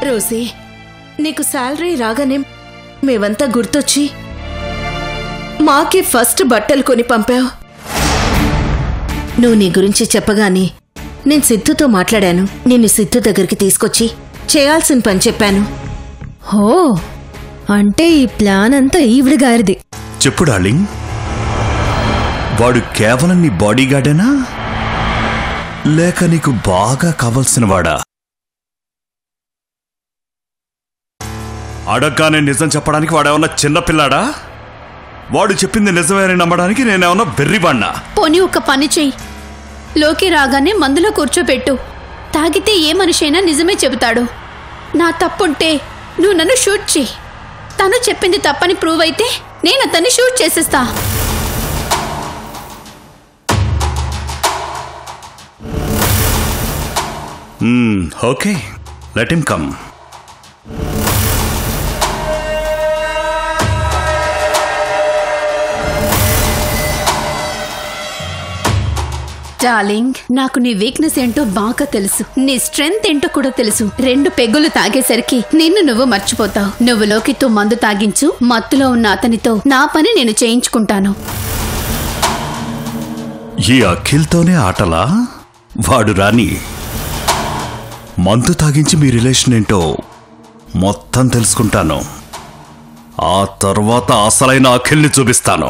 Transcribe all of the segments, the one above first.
Rosie నీకు salary రాగానే మేమంతా గుర్తొచ్చి మాకే ఫస్ట్ బట్టలు కొని పంపావు నువ్వు నీ గురించి చెప్పగానే నేను సిద్ధుతో మాట్లాడాను నిన్ను సిద్ధు దగ్గరికి తీసుకొచ్చి చేయాల్సిన పని చెప్పాను హో అంటే ఈ ప్లాన్ అంతా ఈవిడ గారిది చెప్పు డార్లింగ్ వాడు కేవలం నీ బాడీగార్డేనా లేక నీకు బాగా కావలసిన వాడా అడగ్గానే నిజం చెప్పడానికి వాడేమన్నా చిన్నపిల్లాడా వాడు చెప్పింది నిజమేనని నమ్మడానికి నేనేమన్నా వెర్రివాణ్ణా పోనీ ఒక పని చెయ్యి లోకి రాగానే మందులో కూర్చోబెట్టు తాగితే ఏ మనిషైనా నిజమే చెబుతాడు నా తప్పుంటే నువ్వు నన్ను షూట్ చెయ్యి తను చెప్పింది తప్పని ప్రూవ్ అయితే నేను అతన్ని షూట్ చేసేస్తా okay let him come darling నాకు నీ వీక్నెస్ ఏంటో బాగా తెలుసు నీ స్ట్రెంగ్త్ ఏంటో కూడా తెలుసు రెండు పెగ్గులు తాగేసరికి నిన్ను నువ్వు మర్చిపోతావు నువ్వు లోకితో మందు తాగించు మత్తులో ఉన్న అతనితో నా పని నేను చేయించుకుంటాను ఈ అఖిల్తోనే ఆటలా వాడు రాని మందు తాగించి మీ రిలేషన్ ఏంటో మొత్తం తెలుసుకుంటాను ఆ తర్వాత అసలైన అఖిల్ని చూపిస్తాను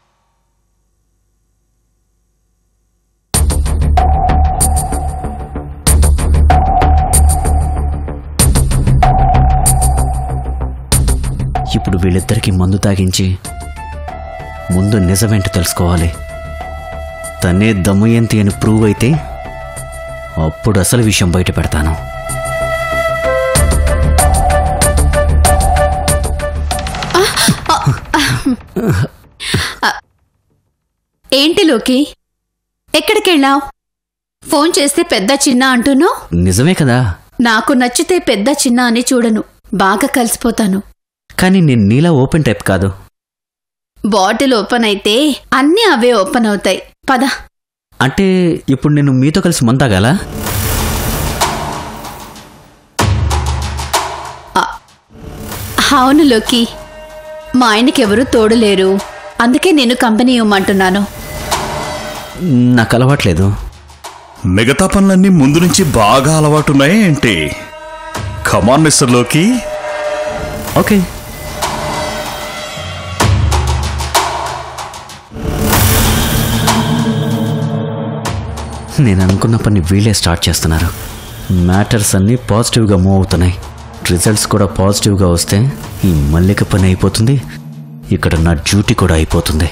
ఇప్పుడు వీళ్ళిద్దరికీ మందు తాగించి ముందు నిజమేంటో తెలుసుకోవాలి తనే దమయంతి అని ప్రూవ్ అయితే అప్పుడు అసలు విషయం బయట పెడతాను ఏంటి లోకి ఎక్కడికెళ్ళావు ఫోన్ చేస్తే పెద్ద చిన్న అంటున్నావు నిజమే కదా నాకు నచ్చితే పెద్ద చిన్న అని చూడను బాగా కలిసిపోతాను కానీ నేను నీలా ఓపెన్ టైప్ కాదు బాటిల్ ఓపెన్ అయితే అన్నీ అవే ఓపెన్ అవుతాయి పద అంటే ఇప్పుడు నేను మీతో కలిసి మందు తాగాలా అవును లోకి మా ఆయనకెవరూ తోడు లేరు అందుకే నేను కంపెనీ ఇవ్వమంటున్నాను నాకు అలవాట్లేదు మిగతా పనులన్నీ ముందు నుంచి బాగా అలవాటున్నాయే ఏంటి కమాన్ మిస్టర్ లోకి ఓకే నేను అనుకున్న పని వీళ్ళే స్టార్ట్ చేస్తున్నారు మ్యాటర్స్ అన్నీ పాజిటివ్గా మూవ్ అవుతున్నాయి రిజల్ట్స్ కూడా పాజిటివ్గా వస్తే ఈ మల్లిక పని అయిపోతుంది ఇక్కడ నా డ్యూటీ కూడా అయిపోతుంది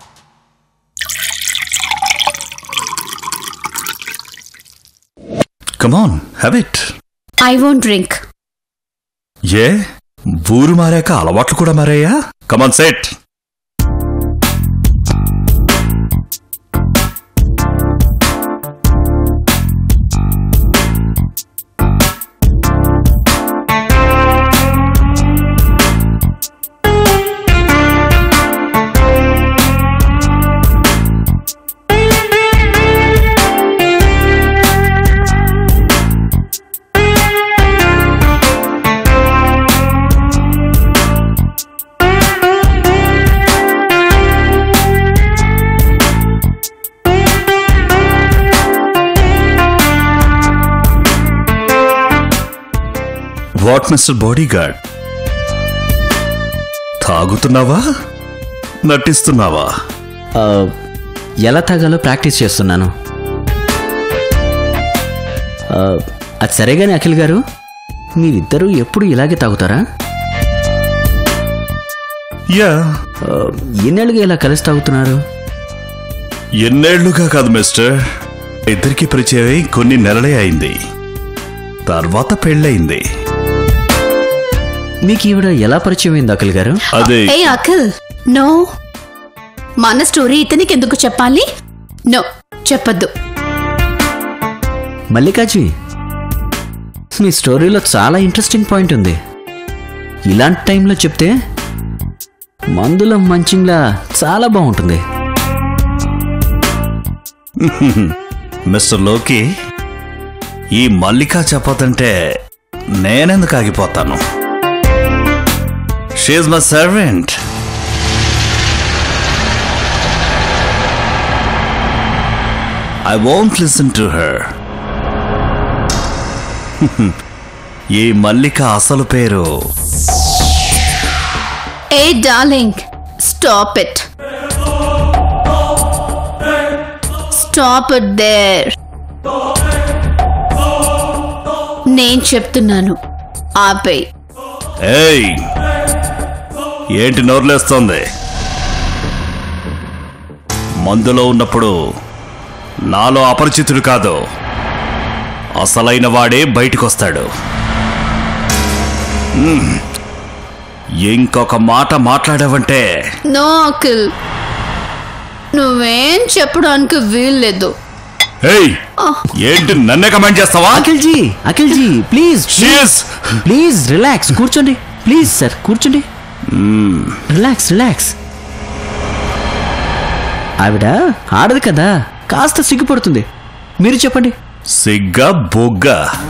come on have it I won't drink ఏ ఊరు మారాక అలవాట్లు కూడా మారాయా come on set what mister bodyguard తాగుతున్నావా నటిస్తున్నావా ఆ, ఎలా తాగాలో ప్రాక్టీస్ చేస్తున్నాను ఆ, అది సరేగాని అఖిల్ గారు మీరిద్దరూ ఎప్పుడు ఇలాగే తాగుతారా యా ఆ, ఎన్నేళ్ళుగా ఇలా కలిసి తాగుతున్నారు ఎన్నేళ్లుగా కాదు మిస్టర్ ఇద్దరికి పరిచయం అయి కొన్ని నెలలే అయింది తర్వాత పెళ్ళయింది మీకు ఈవిడ ఎలా పరిచయం అయింది అఖిల్ గారు అదే ఏ అఖిల్ నో మన స్టోరీ ఇతనికి ఎందుకు చెప్పాలి నో చెప్పొద్దు మల్లికాజీ మీ స్టోరీలో చాలా ఇంట్రెస్టింగ్ పాయింట్ ఉంది ఇలాంటి టైంలో చెప్తే మందుల మంచింగ్లా చాలా బాగుంటుంది మిస్టర్ లోకి ఈ మల్లికా చెప్పదంటే నేనెందుకు ఆగిపోతాను she my servant I won't listen to her ఈ మల్లిక అసలు పేరు ఏ darling stop it stop it there నేను చెప్తున్నాను ఆపే ఏయ్ ఏంటి నోర్లేస్తోంది మందులో ఉన్నప్పుడు నాలో అపరిచితుడు కాదు అసలైన వాడే బయటికొస్తాడు మ్మ్. ఇంకొక మాట మాట్లాడావంటే నో అకిల్ నువ్వేం చెప్పడానికి వీల్లేదు ఏయ్ ఏంటి నన్నే కమెంట్ చేస్తావా Akhil ji Akhil ji please Cheers. Please relax కూర్చోండి ప్లీజ్ సార్ కూర్చోండి రిలాక్స్ రిలాక్స్ ఆవిడ ఆడదు కదా కాస్త సిగ్గుపడుతుంది మీరు చెప్పండి సిగ్గా బొగ్గ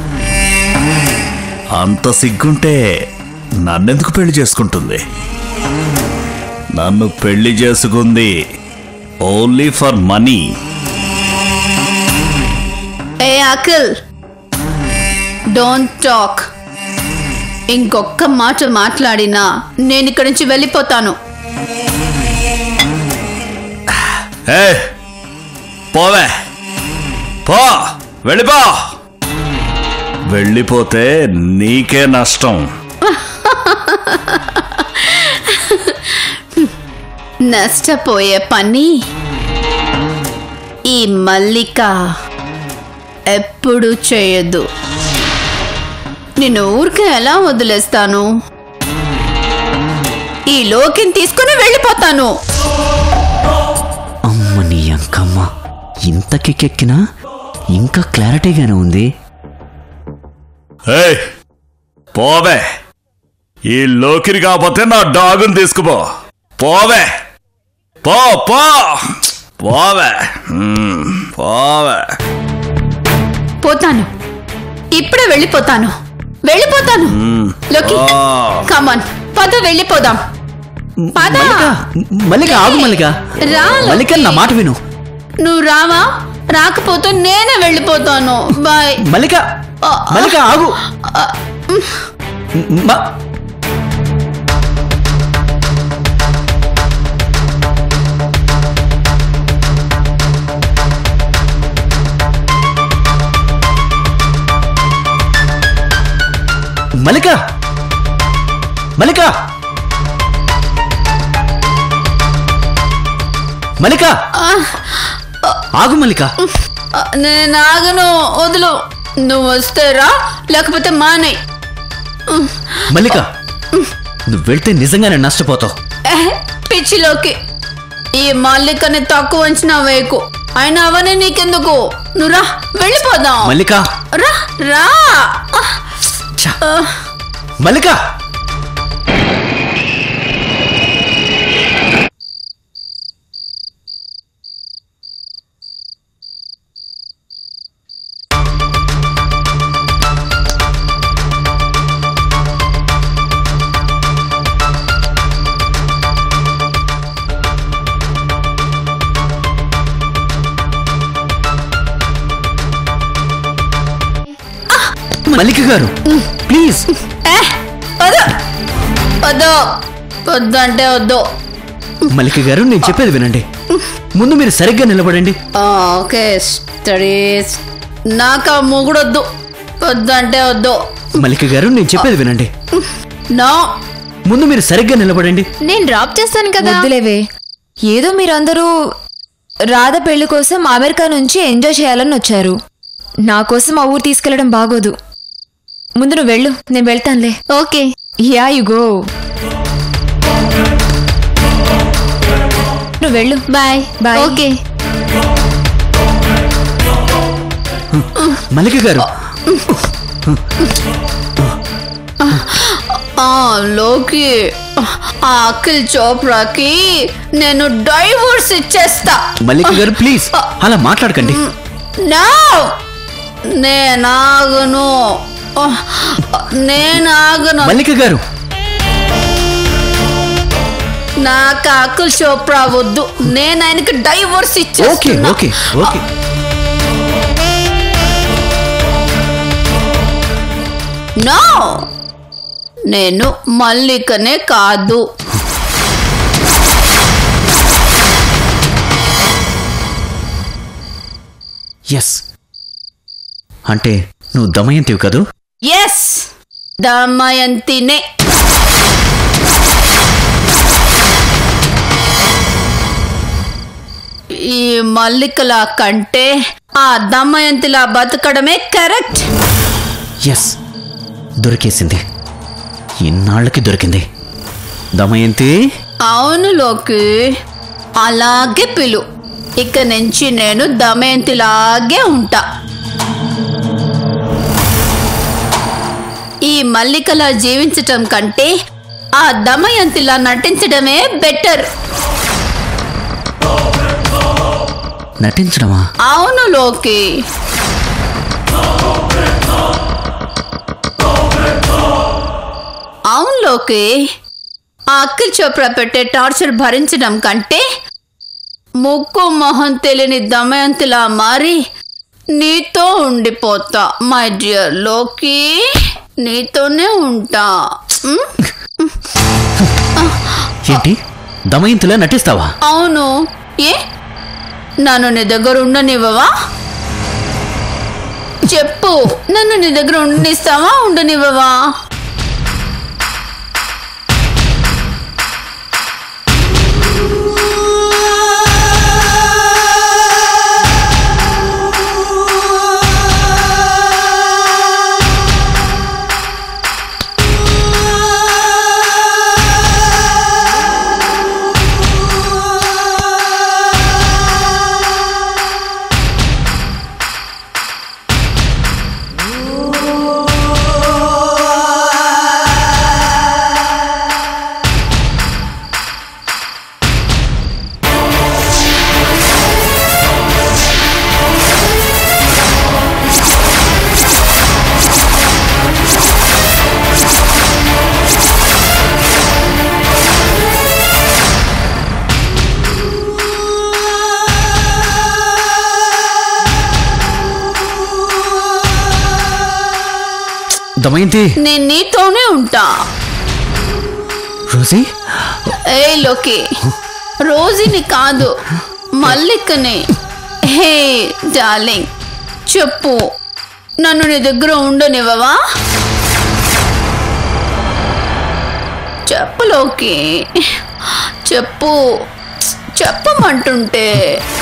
అంత సిగ్గుంటే నన్నెందుకు పెళ్లి చేసుకుంటుంది నన్ను పెళ్లి చేసుకుంది ఓన్లీ ఫర్ మనీ ఏ అకిల్ డోంట్ టాక్ ఇంకొక్క మాట మాట్లాడినా నేను ఇక్కడి నుంచి వెళ్ళిపోతాను ఏ పోవే పో వెళ్ళిపో వెళ్ళిపోతే నీకే నష్టం నష్టపోయే పని ఈ మల్లిక ఎప్పుడు చేయదు నిన్ను ఊరికే ఎలా వదిలేస్తాను ఈ లోకిని తీసుకుని వెళ్ళిపోతాను అమ్మ నీ అంకమ్మ ఇంత కిక్కెక్కినా ఇంకా క్లారిటీగానే ఉంది ఏయ్ పోవే ఈ లోకిరి కాకపోతే నా డాగుని తీసుకుపో పోవే పో పో పోవే మ్మ్, పోవే పోతాను ఇప్పుడే వెళ్ళిపోతాను వెళ్ళిపోతాను లోకి ఆ. కమాన్ పద వెళ్ళిపోదాం పద మల్లిక ఆగు మల్లిక రా మల్లిక నా మాట విను నువ్వు రావా రాకపోతే నేనే వెళ్ళిపోతాను బాయ్ మల్లిక మల్లిక ఆగు మ- మల్లిక మల్లిక మల్లిక ఆగు మల్లిక నేను ఆగను వదులు నువ్వు వస్తే రా లేకపోతే మానే మల్లిక నువ్వు వెళ్తే నిజంగానే నష్టపోతావు పిచ్చిలోకి ఈ మల్లికని తక్కువ అంచనా వేయకు అయినా అవన్నీ నీకెందుకు నువ్వు రా వెళ్ళిపోదాం మల్లిక రా రా ఛ! మల్లిక మల్లిక గారు ప్లీజ్ ఏ, వద్దు వద్దు వద్దు అంటే వద్దు మల్లిక గారు నేను చెప్పేది వినండి ముందు మీరు సరిగ్గా నిలబడండి ఆ, ఓకే స్టడీస్ నాకు ఆ మొగుడొద్దు వద్దు అంటే వద్దు మల్లిక గారు నేను చెప్పేది వినండి నో ముందు మీరు సరిగ్గా నిలబడండి నేను డ్రాప్ చేస్తాను కదా వద్దులేవే ఏదో మీరందరూ రాధ పెళ్లి కోసం అమెరికా నుంచి ఎంజాయ్ చేయాలని వచ్చారు నా కోసం ఆ ఊరు తీసుకెళ్లడం బాగోదు ముందు నువ్వు వెళ్ళు నేను వెళ్తానులే ఓకే యా యు గో నువ్వు వెళ్ళు బాయ్ Bye. ఓకే మల్లిక గారు ఆ లోకి ఆ అఖిల్ చోప్రాకి నేను డైవోర్స్ ఇచ్చేస్తా మల్లిక గారు ప్లీజ్ అలా మాట్లాడకండి నో నేనాగను ఆ, నేను ఆగను మల్లిక గారు నాకు అకుల్ చోప్రా వద్దు నేను ఆయనకి డైవోర్స్ ఓకే ఇచ్చేస్తున్నా ఓకే ఓకే నో నేను మల్లికనే కాదు ఎస్ అంటే నువ్వు దమయంతివి కదూ ఎస్ దమయంతినే ఈ మల్లికలా కంటే ఆ దమయంతిలా బతకడమే కరెక్ట్ ఎస్ దొరికేసింది ఇన్నాళ్ళకి దొరికింది దమయంతి అవును లోకి అలాగే పిలు ఇక నుంచి నేను దమయంతిలాగే ఉంటా ఈ మల్లికలా జీవించటం కంటే ఆ దమయంతిలా నటించడమే బెటర్ నటించడమా అవును లోకి అవును లోకి ఆ అఖిల్ చోప్రా పెట్టే టార్చర్ భరించడం కంటే ముక్కు మొహం తెలియని దమయంతిలా మారి నీతో ఉండిపోతా మై డియర్ లోకి నీతోనే ఉంటా ఉమ్? ఏంటి దమయంతిలా నటిస్తావా అవును ఏ నన్ను నీ దగ్గర ఉండనివ్వవా చెప్పు నన్ను నీ దగ్గర ఉండనిస్తావా ఉండనివ్వవా దమయంతి నేను నీతోనే ఉంటా రోజీ ఏ లోకి రోజుని కాదు మల్లికని హే డార్లింగ్ చెప్పు నన్ను నీ దగ్గర ఉండనివ్వవా చెప్పు లోకి చెప్పు చెప్పమంటుంటే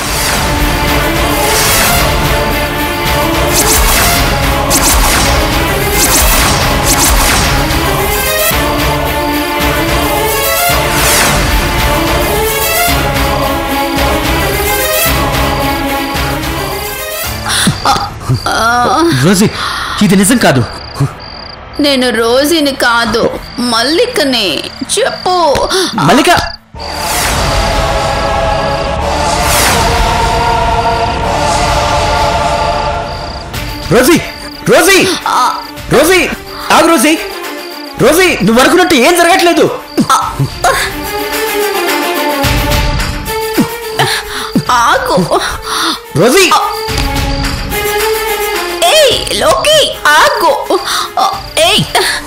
రోజీ ఇది నిజం కాదు నేను రోజుని కాదు మల్లికని చెప్పు మల్లిక రోజీ రోజీ రోజీ ఆగు రోజీ రోజీ నువ్వు అనుకున్నట్టు ఏం జరగట్లేదు ఆగు రోజీ ఏయ్ లోకి ఆగు ఏయ్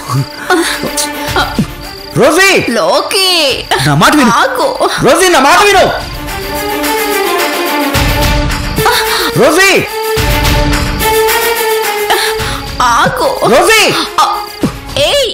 రోజీ లోకి నా మాట విను ఆగు రోజీ నా మాట విను రోజీ ఆగు రోజీ ఏయ్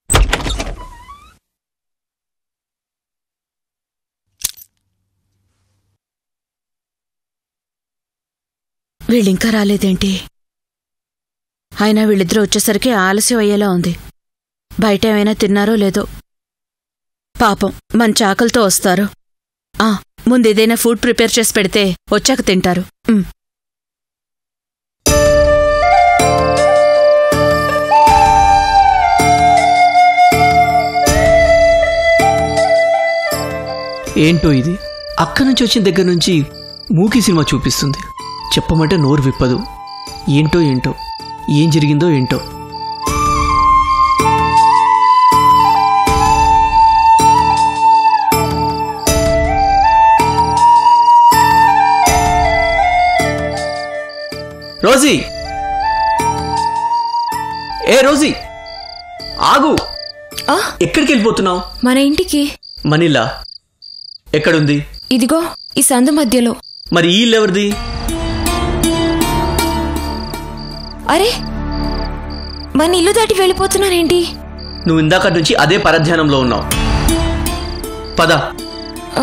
వీళ్ళింకా రాలేదేంటి అయినా వీళ్ళిద్దరూ వచ్చేసరికి ఆలస్యం అయ్యేలా ఉంది బయట ఏమైనా తిన్నారో లేదో పాపం మంచి ఆకలితో వస్తారు ఆ ముందు ఏదైనా ఫుడ్ ప్రిపేర్ చేసి పెడితే వచ్చాక తింటారు ఉమ్. ఏంటో ఇది అక్క నుంచి వచ్చిన దగ్గర నుంచి మూకీ సినిమా చూపిస్తుంది చెప్పమంటే నోరు విప్పదు ఏంటో ఏంటో ఏం జరిగిందో ఏంటో రోజీ ఏ రోజీ ఆగు ఆ, ఎక్కడికి వెళ్ళిపోతున్నావు మన ఇంటికి మనీలా ఎక్కడుంది ఇదిగో ఈ సందు మధ్యలో మరి ఈ ఇల్లు ఎవరిది అరే మన ఇల్లు దాటి వెళ్ళిపోతున్నారేంటి నువ్వు ఇందాక నుంచి అదే పరధ్యానంలో ఉన్నావు పద ఆ,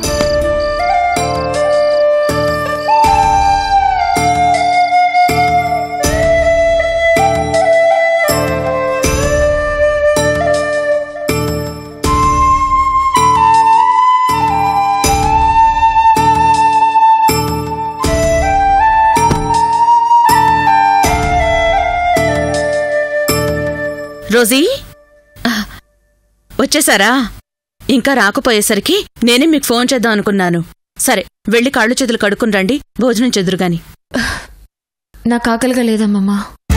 రోజీ ఆ, వచ్చేసారా ఇంకా రాకపోయేసరికి నేనే మీకు ఫోన్ చేద్దాం అనుకున్నాను సరే వెళ్ళి కాళ్ళు చేతులు కడుక్కుని రండి భోజనం చెదురుగాని నాకు ఆకలిగా లేదమ్మమ్మా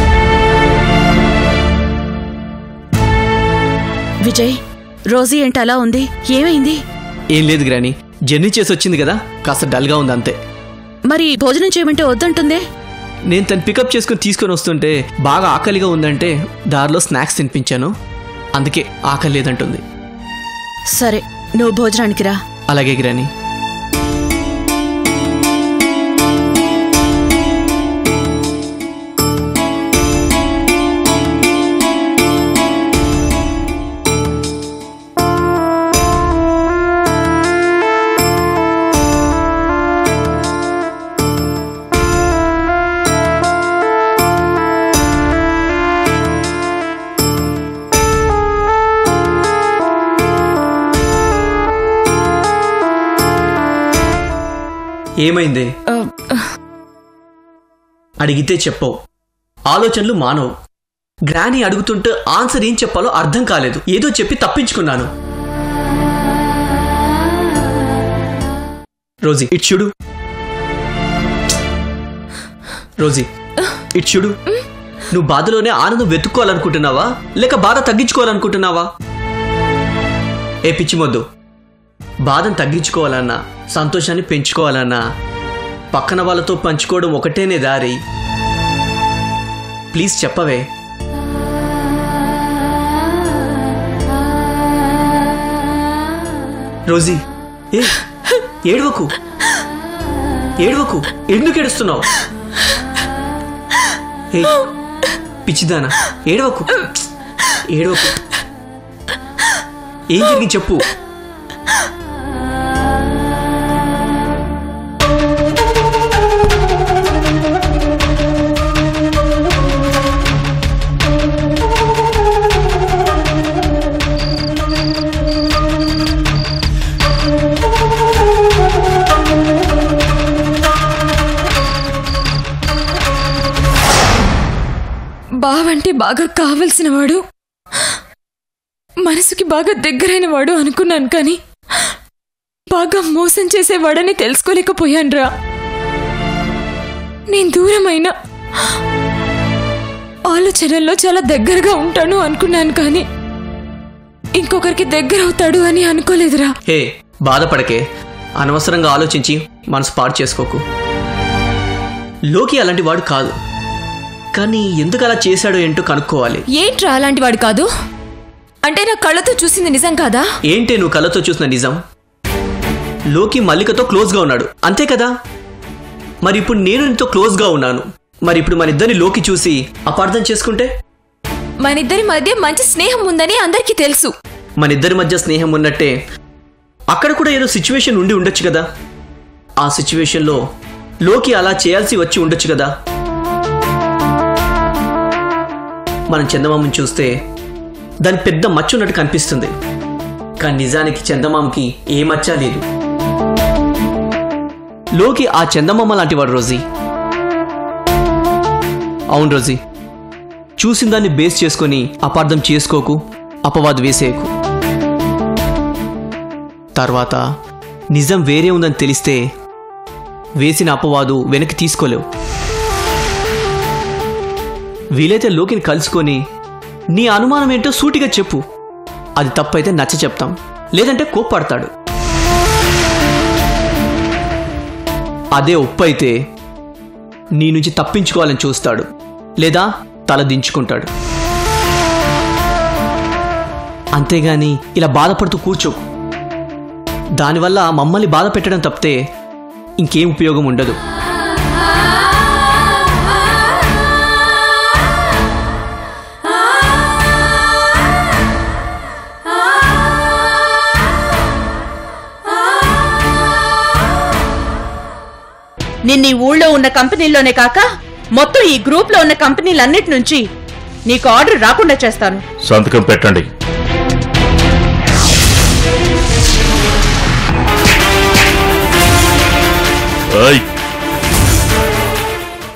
విజయ్ రోజీ ఏంటి అలా ఉంది ఏమైంది ఏం లేదు గ్రాని జర్నీ చేసి వచ్చింది కదా కాస్త డల్గా ఉంది అంతే మరి భోజనం చేయమంటే వద్దంటుందే నేను తను పికప్ చేసుకుని తీసుకొని వస్తుంటే బాగా ఆకలిగా ఉందంటే దారిలో స్నాక్స్ తినిపించాను అందుకే ఆకలి లేదంటుంది సరే నువ్వు భోజనానికి రా అలాగే గ్రాని ఏమైంది ఆ, అడిగితే చెప్పవు ఆలోచనలు మానవు గ్రాని అడుగుతుంటే ఆన్సర్ ఏం చెప్పాలో అర్థం కాలేదు ఏదో చెప్పి తప్పించుకున్నాను రోజీ ఇట్ చూడు రోజీ ఇట్ చూడు నువ్వు బాధలోనే ఆనందం వెతుక్కోవాలనుకుంటున్నావా లేక బాధ తగ్గించుకోవాలనుకుంటున్నావా ఏ పిచ్చిమొద్దు బాధను తగ్గించుకోవాలన్నా సంతోషాన్ని పెంచుకోవాలన్నా పక్కన వాళ్ళతో పంచుకోవడం ఒకటేనే దారి ప్లీజ్ చెప్పవే రోజీ ఏ ఏడవకు ఏడవకు ఎందుకు ఏడుస్తున్నావు ఏ పిచ్చిదానా ఏడవకు ఏడవకు ఏం జరిగింది చెప్పు బావంటే బాగా కావలసిన వాడు మనసుకి బాగా దగ్గరైన వాడు అనుకున్నాను కానీ బాగా మోసం చేసేవాడని తెలుసుకోలేకపోయానురా నేను దూరమైన ఆలోచనల్లో చాలా దగ్గరగా ఉంటాను అనుకున్నాను కానీ ఇంకొకరికి దగ్గర అవుతాడు అని అనుకోలేదురా హే బాధపడకే అనవసరంగా ఆలోచించి మనసు పాడు చేసుకోకు లోకి అలాంటి వాడు కాదు కానీ ఎందుకు అలా చేశాడో ఏంటో కనుక్కోవాలి ఏంట్రా అలాంటి వాడు కాదు అంటే నా కళ్ళతో చూసింది నిజం కాదా ఏంటే నువ్వు కళ్ళతో చూసిన నిజం లోకి మల్లికతో క్లోజ్గా ఉన్నాడు అంతే కదా మరి ఇప్పుడు నేను నీతో క్లోజ్గా ఉన్నాను మరి ఇప్పుడు మన ఇద్దరిని లోకి చూసి అపార్థం చేసుకుంటే మనిద్దరి మధ్య మంచి స్నేహం ఉందని అందరికీ తెలుసు మన ఇద్దరి మధ్య స్నేహం ఉన్నట్టే అక్కడ కూడా ఏదో సిచ్యువేషన్ ఉండి ఉండొచ్చు కదా ఆ సిచ్యువేషన్లో లోకి అలా చేయాల్సి వచ్చి ఉండొచ్చు కదా మనం చందమామని చూస్తే దాని పెద్ద మచ్చ ఉన్నట్టు కనిపిస్తుంది కానీ నిజానికి చందమామకి ఏ మచ్చ లేదు లోకి ఆ చందమామ లాంటి వాడు రోజీ అవును రోజీ చూసిన దాన్ని బేస్ చేసుకొని అపార్థం చేసుకోకు అపవాదు వేసేయకు తర్వాత నిజం వేరే ఉందని తెలిస్తే వేసిన అపవాదు వెనక్కి తీసుకోలేవు వీలైతే లోకిని కలుసుకొని నీ అనుమానం ఏంటో సూటిగా చెప్పు అది తప్పైతే నచ్చ చెప్తాం లేదంటే కోప్పడతాడు అదే ఒప్పు అయితే నీ నుంచి తప్పించుకోవాలని చూస్తాడు లేదా తల దించుకుంటాడు అంతేగాని ఇలా బాధపడుతూ కూర్చోకు దానివల్ల మమ్మల్ని బాధ పెట్టడం తప్పితే ఇంకేం ఉపయోగం ఉండదు నిన్న ఈ ఊళ్ళో ఉన్న కంపెనీల్లోనే కాక మొత్తం ఈ గ్రూప్లో ఉన్న కంపెనీలన్నిటి నుంచి నీకు ఆర్డర్ రాకుండా చేస్తాను సంతకం పెట్టండి ఏయ్